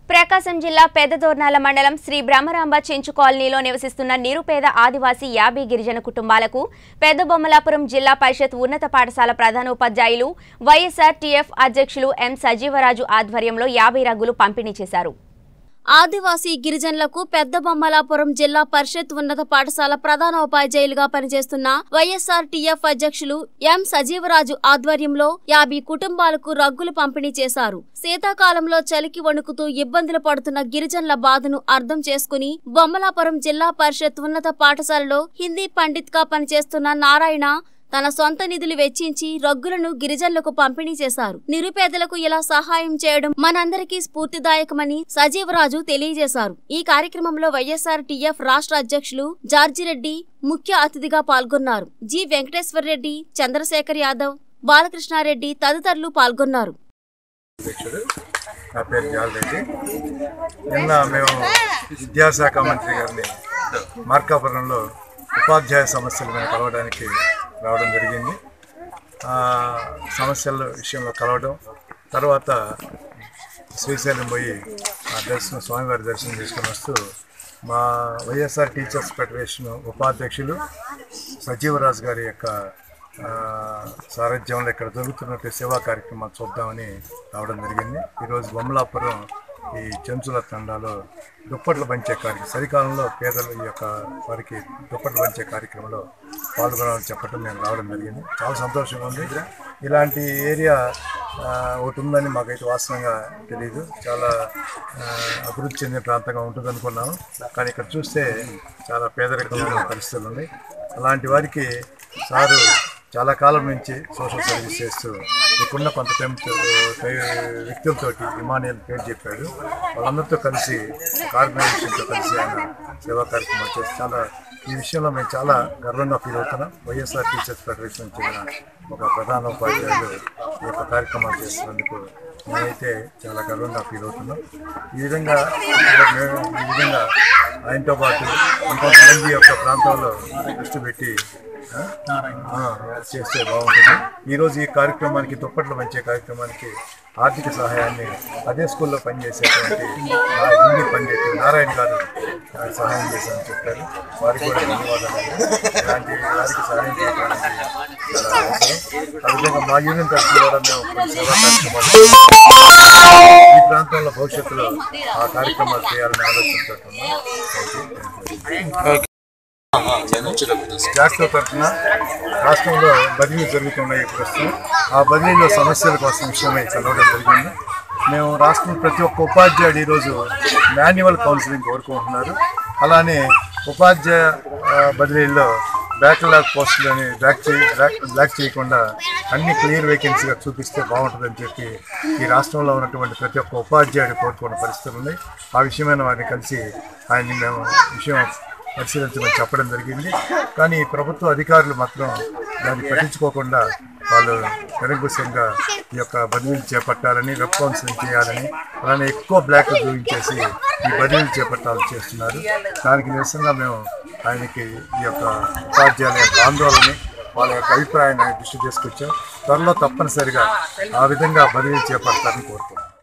ప్రకాశం జిల్లా పెద్దదోర్నాల మండలం శ్రీ బ్రహ్మరాంబ చెంచు కాలనీలో నివసిస్తున్న నిరుపేద ఆదివాసీ యాభై గిరిజన కుటుంబాలకు పెద్ద బొమ్మలాపురం జిల్లా పరిషత్ ఉన్నత పాఠశాల ప్రధానోపాధ్యాయులు వైఎస్ఆర్ టీఎఫ్ అధ్యక్షులు ఎం సజీవరాజు ఆధ్వర్యంలో యాభై రగ్గులు పంపిణీ చేశారు ఆదివాసీ గిరిజనులకు పెద్ద బొమ్మలాపురం జిల్లా పరిషత్ ఉన్నత పాఠశాల ప్రధాన ఉపాధ్యాయులుగా పనిచేస్తున్న వైఎస్ఆర్ టీఎఫ్ అధ్యక్షులు ఎం సజీవరాజు ఆధ్వర్యంలో యాభై కుటుంబాలకు రగ్గులు పంపిణీ చేశారు శీతాకాలంలో చలికి వణుకుతూ ఇబ్బందులు పడుతున్న గిరిజనుల బాధను అర్థం చేసుకుని బొమ్మలాపురం జిల్లా పరిషత్ ఉన్నత పాఠశాలలో హిందీ పండిత్ గా పనిచేస్తున్న నారాయణ తన సొంత నిధులు వెచ్చించి రగ్గులను గిరిజనులకు పంపిణీ చేశారు నిరుపేదలకు ఇలా సహాయం చేయడం మనందరికీ స్ఫూర్తిదాయకమని సజీవరాజు తెలియజేశారు ఈ కార్యక్రమంలో వైఎస్ఆర్ టీఎఫ్ రాష్ట్ర అధ్యక్షులు జార్జిరెడ్డి ముఖ్య అతిథిగా పాల్గొన్నారు జి వెంకటేశ్వర రెడ్డి చంద్రశేఖర్ యాదవ్ బాలకృష్ణారెడ్డి తదితరులు పాల్గొన్నారు అధ్యక్షుడు నా పేరు జాలరెడ్డి నిన్న మేము విద్యాశాఖ మంత్రి గారిని మార్కాపురంలో ఉపాధ్యాయ సమస్యల మీద కలవడానికి రావడం జరిగింది ఆ సమస్యల విషయంలో కలవడం తర్వాత శ్రీశైలం పోయి ఆ దర్శనం స్వామివారి దర్శనం చేసుకుని వస్తూ మా వైఎస్ఆర్ టీచర్స్ ఫెడరేషన్ ఉపాధ్యక్షులు సజీవరాజు గారి యొక్క ఆ, సారథ్యంలో ఇక్కడ జరుగుతున్నట్టు సేవా కార్యక్రమాలు చూద్దామని రావడం జరిగింది ఈరోజు బొమ్మలాపురం ఈ చెంచుల తండాలో దుప్పట్లు పంచే కార్యక్రమం చలికాలంలో పేదలు ఈ యొక్క వారికి దుప్పట్లు పంచే కార్యక్రమంలో పాల్గొనాలని చెప్పడం మేము రావడం జరిగింది చాలా సంతోషంగా ఉంది ఇలాంటి ఏరియా ఆ, ఒకటి ఉందని మాకైతే వాస్తవంగా తెలియదు చాలా ఆ, అభివృద్ధి చెందిన ప్రాంతంగా ఉంటుంది అనుకున్నాము కానీ ఇక్కడ చూస్తే చాలా పేదరికమైన పరిస్థితులు ఉన్నాయి అలాంటి వారికి సారు చాలా కాలం నుంచి సోషల్ సర్వీస్ చేస్తూ ఇక్కడున్న కొంత టెంప్ వ్యక్తులతోటి ఇమానియల్ పేరు చెప్పాడు వాళ్ళందరితో కలిసి ఆర్గనైజేషన్తో కలిసి ఆయన సేవా కార్యక్రమాలు చేసి చాలా ఈ విషయంలో మేము చాలా గర్వంగా ఫీల్ అవుతున్నాం వైఎస్ఆర్ టీచర్స్ ఫెడరేషన్ చెందిన ఒక ప్రధాన ఉపాధ్యాయులు ఈ యొక్క కార్యక్రమాలు చేస్తున్నందుకు మేమైతే చాలా గర్వంగా ఫీల్ అవుతున్నాం ఈ విధంగా మేము ఈ విధంగా ఆయనతో పాటు ఇంకొంతమంది యొక్క ప్రాంతంలో దృష్టి పెట్టి ఆ, ఆ, చేస్తే బాగుంటుంది ఈరోజు ఈ కార్యక్రమానికి దుప్పట్లు పంచే కార్యక్రమానికి ఆర్థిక సహాయాన్ని అదే స్కూల్లో పనిచేసేటువంటి నా హిందీ పండిట్ నారాయణ గారు ఆ, సహాయం చేశారని చెప్పారు వారికి కూడా ధన్యవాదాలు ఇలాంటి వారికి సహాయం చేయడానికి చాలా అవసరం ఆ విధంగా మా యూనియన్ తరఫున కూడా మేము కొన్ని సేవా కార్యక్రమాలు ఈ ప్రాంతంలో భవిష్యత్తులో ఆ కార్యక్రమాలు చేయాలని ఆలోచనతో ఉన్నాం జాక్తో తరఫున రాష్ట్రంలో బదిలీ జరుగుతున్నాయి ప్రస్తుతం ఆ బదిలీలో సమస్యల కోసం విషయమై చదవడం జరిగింది మేము రాష్ట్రం ప్రతి ఒక్క ఉపాధ్యాయుడు ఈరోజు మాన్యువల్ కౌన్సిలింగ్ కోరుకుంటున్నారు అలానే ఉపాధ్యాయ ఆ, బదిలీల్లో బ్యాక్లాగ్ పోస్టులని బ్యాక్ చేయ బ్యాక్ బ్లాక్ చేయకుండా అన్ని క్లియర్ వేకెన్సీగా చూపిస్తే బాగుంటుందని చెప్పి ఈ రాష్ట్రంలో ఉన్నటువంటి ప్రతి ఒక్క ఉపాధ్యాయుడు కోరుకున్న పరిస్థితులు ఉన్నాయి ఆ విషయమైన వారిని కలిసి ఆయన్ని మేము విషయం పరిశీలించమని చెప్పడం జరిగింది కానీ ప్రభుత్వ అధికారులు మాత్రం దాన్ని పట్టించుకోకుండా వాళ్ళు నిరంకుశంగా ఈ యొక్క బదిలీలు చేపట్టాలని వెబ్ కౌన్సిలింగ్ చేయాలని అలానే ఎక్కువ బ్లాక్ చూపించేసి ఈ బదిలీలు చేపట్టాలని చేస్తున్నారు దానికి నిరసనగా మేము ఆయనకి ఈ యొక్క ఉపాధ్యాయుల యొక్క ఆందోళనని వాళ్ళ యొక్క అభిప్రాయాన్ని దృష్టి తీసుకొచ్చాం త్వరలో తప్పనిసరిగా ఆ విధంగా బదిలీలు చేపడతారని కోరుతున్నాం